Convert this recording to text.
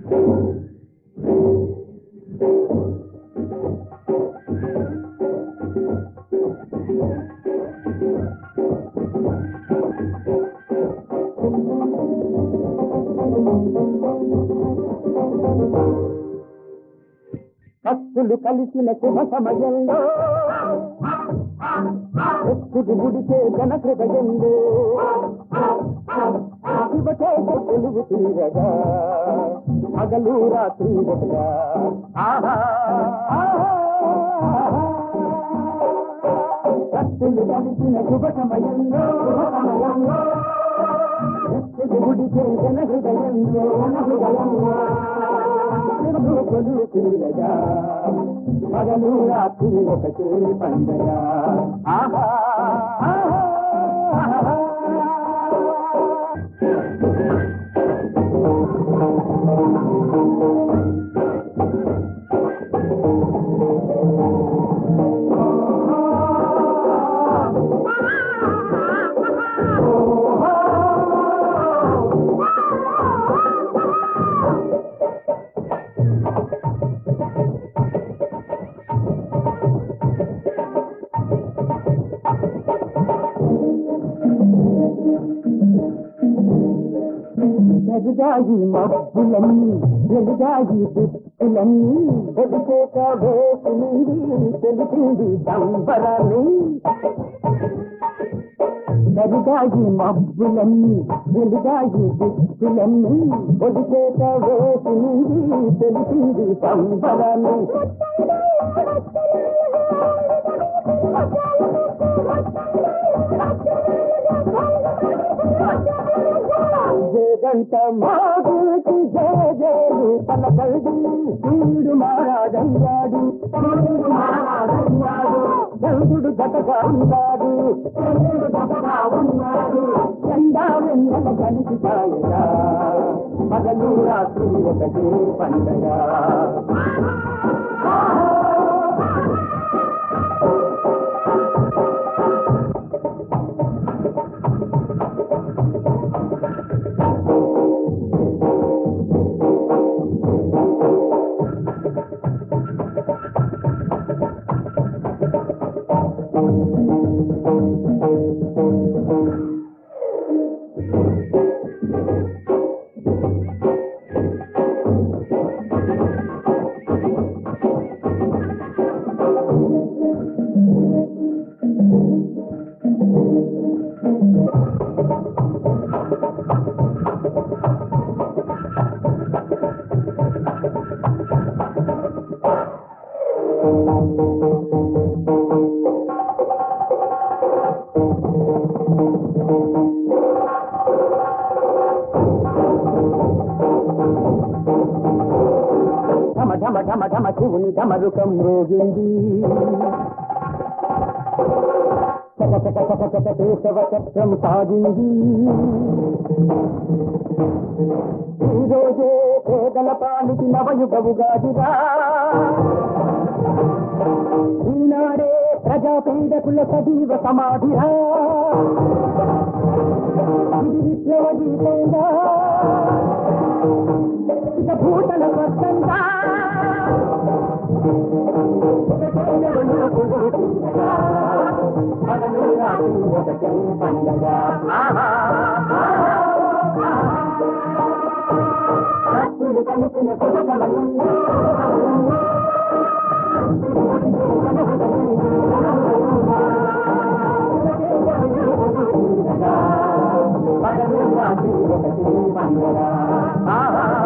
భక్తులు కలిసిన శుభ సమయంలో ఎత్తుడు గుడిసే జన హృదయంలో శివకేశ తెలుగు తీరగా పగలు రాత్రి ఒకగా ఆహా ఆహా, భక్తులు కలిసిన శుభ సమయంలో శుభ సమయంలో ఎత్తుడు గుడిసే జన హృదయంలో జన హృదయంలో కొలు తీరగా పగలు రాత్రి ఒకటే పండగ ఆహా ఆహా, ఆహా. ఎదుగాయి మబ్బులన్నీ ఎదుగాయి దిక్కులన్నీ ఎదుచేత వేసింది తెలిపింది దంబరాన్ని ఎదుగాయి మబ్బులన్నీ ఎదుగాయి దిక్కులన్నీ ఎదుచేత వేసింది తెలిపింది దంబరాన్ని జగంత మాగుకి జయ జయలు పలకల్ది సూర్యుడు మారాడయ్యాడు సూర్యుడు మారాడయ్యాడు చంద్రుడు గతగా ఉన్నాడు చంద్రుడు గతగా ఉన్నాడు ఎండా వెన్నెల కలిసి తాయగా పగలు రాత్రి ఒకటే పండగ ఢమ ఢమ ఢమ ఢమ శివుని ఢమరుకం రోగింది చక చక చక చక కేశవ చక్రం సాగింది ఈ రోజే పేదల పాలికి నవయుగవుగాదిరా ఈనాడే ప్రజా పీడకుల సజీవ సమాధిరా ఇది విప్లవ గీతంగా ఇక భూతల స్వచ్ఛంగా పండుగ